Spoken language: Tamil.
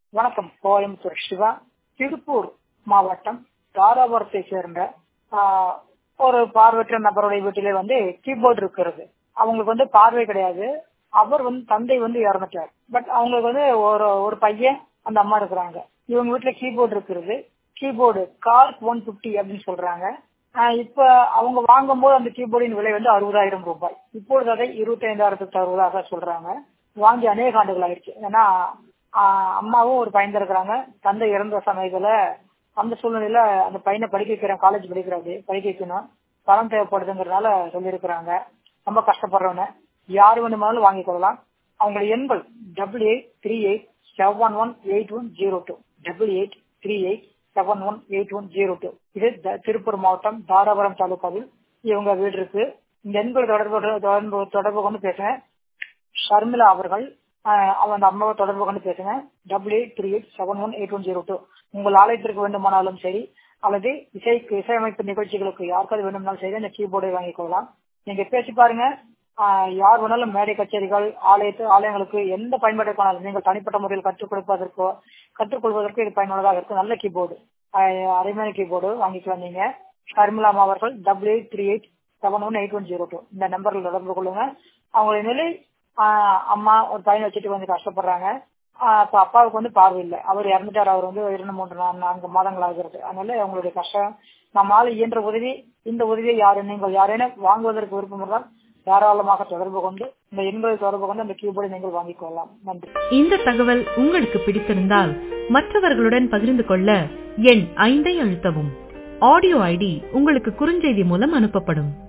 வணக்கம் கோயம்புத்தூர் சிவா திருப்பூர் மாவட்டம் தாராபுரத்தை சேர்ந்த ஆஹ், ஒரு பார்வையற்ற நபருடைய வீட்டிலே வந்து கீபோர்டு இருக்கிறது அவங்களுக்கு வந்து பார்வை கிடையாது அவர் வந்து தந்தை வந்து இறந்துட்டார் பட் அவங்களுக்கு வந்து ஒரு ஒரு பையன் அந்த அம்மா இருக்கிறாங்க இவங்க வீட்டுல கீபோர்டு இருக்கிறது கீபோர்டு கார்க் ஒன் பிப்டி அப்படின்னு சொல்றாங்க ஆஹ் இப்ப அவங்க வாங்கும்போது அந்த கீபோர்டின் விலை வந்து அறுபதாயிரம் ரூபாய் இப்பொழுது அதை இருபத்தி ஐந்தாயிரத்துக்கு தருவதாக சொல்றாங்க வாங்கி அநேக ஆண்டுகள் ஆயிடுச்சு ஏன்னா ஆஹ் அம்மாவும் ஒரு பையன் இருக்கிறாங்க தந்தை இறந்த சமயத்துல அந்த சூழ்நிலையில அந்த பையனை படிக்க வைக்கிறேன் காலேஜ் படிக்கிறாரு படிக்க வைக்கணும் பணம் தேவைப்படுதுங்கிறதுனால சொல்லியிருக்கிறாங்க ரொம்ப கஷ்டப்படுறவன யார் வேணுமானாலும் வாங்கிக் கொள்ளலாம் அவங்களுடைய எண்கள் double eight three eight seven one eight one zero two double eight three eight seven one eight one zero two இது த- திருப்பூர் மாவட்டம் தாராபுரம் தாலுகாவில் இவங்க வீடு இருக்கு இந்த எண்கள் தொடர்பு தொடர்பு தொடர்பு கொண்டு பேசுறேன் ஷர்மிளா அவர்கள் ஆஹ் அவங்க அந்த அம்மாவை தொடர்பு கொண்டு பேசுங்க double eight three eight seven one eight one zero two உங்கள் ஆலயத்திற்கு வேண்டுமானாலும் சரி அல்லது இசைக்கு இசையமைப்பு நிகழ்ச்சிகளுக்கு யாருக்காவது வேண்டுமானாலும் சரி அந்த கீபோர்டை வாங்கிக் கொள்ளலாம் நீங்க பேசி பாருங்க ஆஹ் யார் வேணாலும் மேடை கச்சேரிகள் ஆலயத்து ஆலயங்களுக்கு எந்த பயன்பாட்டிற்கானாலும் நீங்கள் தனிப்பட்ட முறையில் கற்றுக் கொடுப்பதற்கோ கற்றுக்கொள்வதற்கோ இது பயனுள்ளதாக இருக்கும் நல்ல கீபோர்டு அரைமணி கீபோர்டு வாங்கிக்கலாம் நீங்க ஷர்மிளா அம்மா அவர்கள் double eight three eight seven one eight one zero two இந்த நம்பரில் தொடர்பு கொள்ளுங்க அவங்களுடைய நிலை ஆஹ் அம்மா ஒரு பையனை வச்சுட்டு கொஞ்சம் கஷ்டப்படுறாங்க ஆஹ் அப்ப அப்பாவுக்கு வந்து பார்வை இல்லை அவர் இறந்துட்டார் அவர் வந்து இரண்டு மூன்று நா- நான்கு மாதங்கள் ஆகிறது அதனால அவங்களுடைய கஷ்டம் நம்மால் இயன்ற உதவி இந்த உதவியை யாரு நீங்கள் யாரேனும் வாங்குவதற்கு விருப்பம் இருந்தால் தாராளமாக தொடர்பு கொண்டு இந்த எண்களை தொடர்பு கொண்டு அந்த கீபோர்டை நீங்கள் வாங்கிக் கொள்ளலாம் நன்றி இந்த தகவல் உங்களுக்கு பிடித்திருந்தால் மற்றவர்களுடன் பகிர்ந்து கொள்ள எண் ஐந்தை அழுத்தவும் ஆடியோ ஐடி உங்களுக்கு குறுஞ்செய்தி மூலம் அனுப்பப்படும்